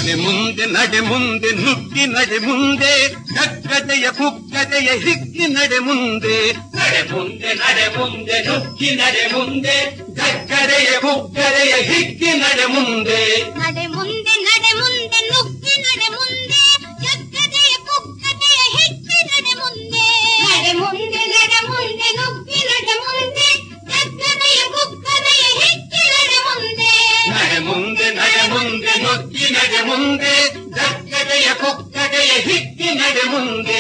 ನಡೆ ಮುಂದೆ ನಡೆ ಮುಂದೆ ನುಗ್ಗಿ ನಡೆ ಮುಂದೆ ಕಗ್ಗದೆಯ ಕುಗ್ಗದೆಯ ಹಿಗ್ಗಿ ನಡೆ ಮುಂದೆ ನಡೆ ಮುಂದೆ ನಡೆ ಮುಂದೆ ನುಗ್ಗಿ ನಡೆ ಮುಂದೆ ಕಗ್ಗದೆಯ ಕುಗ್ಗದೆಯ ಹಿಗ್ಗಿ ನಡೆ ಮುಂದೆ ನಡೆ ಮುಂದೆ ನಡೆ ಮುಂದೆ ನುಗ್ಗಿ ನಡೆ ಮುಂದೆ ಜಗ್ಗದೆಯ ಕುಕ್ಕದೆಯ ಹಿಕ್ಕಿ ನಡೆ ಮುಂದೆ ನಡೆ ಮುಂದೆ ನಡೆ ಮುಂದೆ ನುಗ್ಗಿ ನಡೆ ಮುಂದೆ ಜಗ್ಗದೆಯ ಕುಕ್ಕದೆಯ ಹಿಕ್ಕಿ ನಡೆ ಮುಂದೆ ನಡೆ ಮುಂದೆ ನಡೆ ಮುಂದೆ ನುಗ್ಗಿ ನಡೆ ಮುಂದೆ ಕಗ್ಗದೆಯ ಕುಗ್ಗದೆಯ ಹಿಗ್ಗಿ ನಡೆ ಮುಂದೆ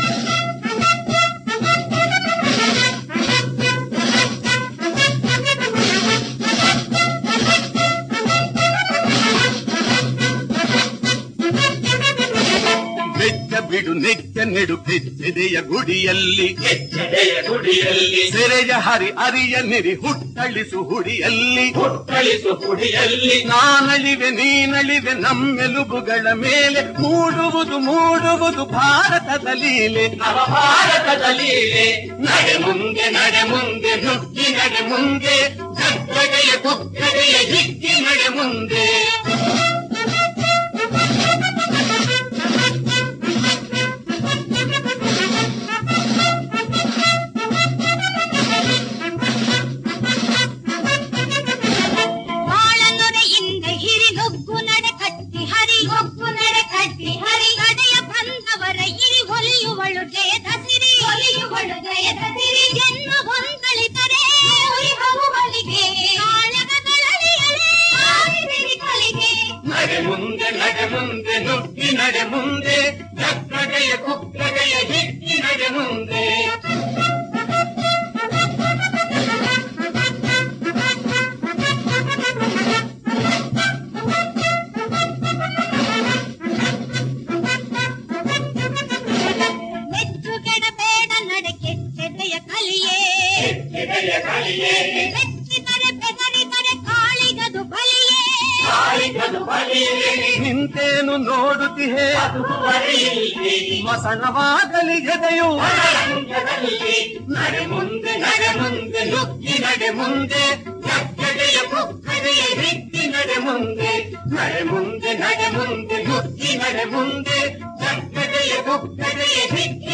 ಬೆಚ್ಚ ಬಿಡು ನೆಚ್ಚ ನೆಡು ಬೆಚ್ಚದೆಯ ಗುಡಿಯಲ್ಲಿ ಎಚ್ಚದೆಯ ಗುಡಿಯಲ್ಲಿ ಸೆರೆಯ ಹರಿ ಅರಿಯ ನಿರಿ ಹುಟ್ಟಳಿಸು ಹುಡಿಯಲ್ಲಿ ಹುಟ್ಟಳಿಸು ಹುಡಿಯಲ್ಲಿ ನಾನಳಿವೆ ನೀನಳಿವೆ ನಮ್ಮೆಲುಬುಗಳ ಮೇಲೆ ಮೂಡುವುದು ಮೂಡುವುದು ಭಾರತದ ಲೀಲೆ ನವ ಭಾರತದ ಲೀಲೆ ನಡೆ ಮುಂದೆ ನಡೆ ಮುಂದೆ ನುಗ್ಗಿ ನಡೆ ಮುಂದೆ ಗದ್ದಗೆಯ ಕುಕ್ಕಗೆಯ ಹಿಕ್ಕಿ ನಡೆ ಮುಂದೆ ಬಾಳನೊರೆಯಿಂದ ಹಿರಿ ನುಗ್ಗು ನಡೆ ಕಟ್ಟಿ ಹರಿ ನುಗ್ಗು ನಡೆ ಕಟ್ಟಿ ಹರಿ ಕಡೆಯ ಬಂದವರ ಇರಿ ಒಲಿಯುವಳು ಜಯದ ಸಿರಿ ಒಲಿಯುವಳು ಜಯದ ಸಿರಿ ಜನ್ಮ ಹೊಂದಳಿದರೆ ಹೂವಲಿಗೆ ಕಾಳಗಗಳಲ್ಲಿ ಅಲೆ ಆಡಿದಿರಿ ಕಲಿಗೆ ನಡೆ ಮುಂದೆ ನಡೆ ಮುಂದೆ ನುಗ್ಗಿ ನಡೆ ಮುಂದೆ ಗದ್ದಗೆಯ ಕುಕ್ಕಗೆಯ ಹಿಕ್ಕಿ ನಡೆ ಮುಂದೆ ಮೆಚ್ಚುಗೆಡ ಬೇಡ ನಡೆ ಕೆಚ್ಚೆದೆಯ ಕಲಿಯೇ ಎಚ್ಚದೆಯ ಕಲಿಯೇ ಮೆಚ್ಚಿದರೆ ಬೆದರಿದರೆ ಕಾಳಿಗದು ಬಲಿಯೇ ಕಾಳಿಗದು ಬಲಿಯೇ ನಿಂತೇನು ನೋಡುತ್ತಿಹೆ ಅದು ಬರೆಯಿಲ್ಲಿ ಮಸಣವಾಗಲಿ ಎದೆಯು ರಂಗದಲ್ಲಿ ನಡೆ ಮುಂದೆ ನಡೆ ಮುಂದೆ ನುಗ್ಗಿ ನಡೆ ಮುಂದೆ ಗದ್ದಗೆಯ ಕುಕ್ಕಗೆಯ ಹಿಕ್ಕಿ ನಡೆ ಮುಂದೆ ನಡೆ ಮುಂದೆ ನಡೆ ಮುಂದೆ ನುಗ್ಗಿ ನಡೆ ಮುಂದೆ ಗದ್ದಗೆಯ ಕುಕ್ಕಗೆಯ ಹಿಕ್ಕಿ